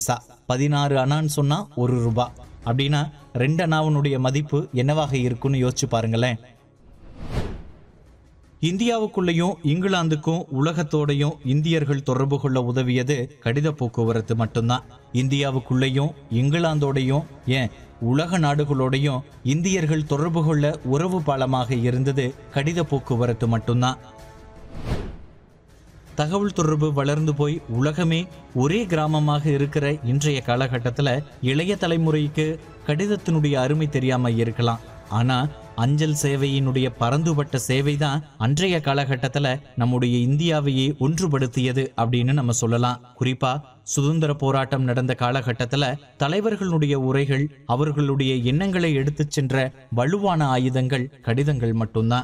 பைசா பதினாறு அணான்னு சொன்னா ஒரு ரூபா அப்படின்னா ரெண்டு அணாவினுடைய மதிப்பு என்னவாக இருக்குன்னு யோசிச்சு பாருங்களேன் இந்தியாவுக்குள்ளேயும் இங்கிலாந்துக்கும் உலகத்தோடையும் இந்தியர்கள் தொடர்பு கொள்ள உதவியது கடித போக்குவரத்து மட்டும்தான் இந்தியாவுக்குள்ளேயும் இங்கிலாந்தோடையும் ஏன் உலக நாடுகளோடையும் இந்தியர்கள் தொடர்பு கொள்ள உறவு பாலமாக இருந்தது கடித போக்குவரத்து மட்டும்தான் தகவல் தொடர்பு வளர்ந்து போய் உலகமே ஒரே கிராமமாக இருக்கிற இன்றைய காலகட்டத்தில் இளைய தலைமுறைக்கு கடிதத்தினுடைய அருமை தெரியாம இருக்கலாம் ஆனா அஞ்சல் சேவையினுடைய பரந்துபட்ட சேவை தான் அன்றைய காலகட்டத்தில் நம்முடைய இந்தியாவையே ஒன்றுபடுத்தியது அப்படின்னு நம்ம சொல்லலாம் குறிப்பா சுதந்திர போராட்டம் நடந்த காலகட்டத்தில் தலைவர்களுடைய உரைகள் அவர்களுடைய எண்ணங்களை எடுத்துச் சென்ற வலுவான ஆயுதங்கள் கடிதங்கள் மட்டும்தான்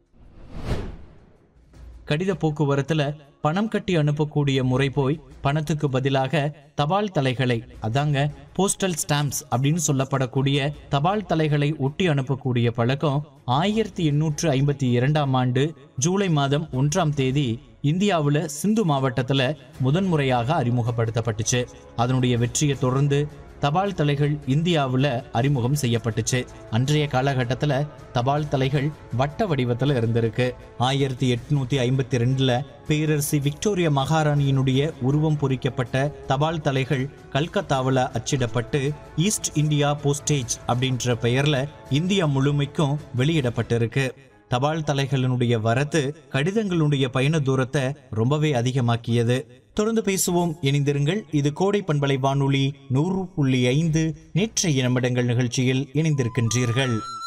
கடித போக்குவரத்துல பணம் கட்டி அனுப்பக்கூடிய முறை போய் பணத்துக்கு பதிலாக தபால் தலைகளை அதாங்க போஸ்டல் ஸ்டாம்ப்ஸ் அப்படின்னு சொல்லப்படக்கூடிய தபால் தலைகளை ஒட்டி அனுப்பக்கூடிய பழக்கம் ஆயிரத்தி எண்ணூற்று ஐம்பத்தி இரண்டாம் ஆண்டு ஜூலை மாதம் ஒன்றாம் தேதி இந்தியாவுல சிந்து மாவட்டத்துல முதன்முறையாக அறிமுகப்படுத்தப்பட்டுச்சு அதனுடைய வெற்றியை தொடர்ந்து தபால் தலைகள் இந்தியாவுல அறிமுகம் செய்யப்பட்டுச்சு அன்றைய காலகட்டத்துல தபால் தலைகள் வட்ட வடிவத்துல இருந்திருக்கு ஆயிரத்தி எட்நூத்தி ஐம்பத்தி ரெண்டுல பேரரசி விக்டோரியா மகாராணியினுடைய உருவம் பொறிக்கப்பட்ட தபால் தலைகள் கல்கத்தாவுல அச்சிடப்பட்டு ஈஸ்ட் இந்தியா போஸ்டேஜ் அப்படின்ற பெயர்ல இந்தியா முழுமைக்கும் வெளியிடப்பட்டிருக்கு தபால் தலைகளினுடைய வரத்து கடிதங்களுடைய பயண தூரத்தை ரொம்பவே அதிகமாக்கியது தொடர்ந்து பேசுவோம் இணைந்திருங்கள் இது கோடை பண்பலை வானொலி நூறு புள்ளி ஐந்து நேற்றைய நிமிடங்கள் நிகழ்ச்சியில் இணைந்திருக்கின்றீர்கள்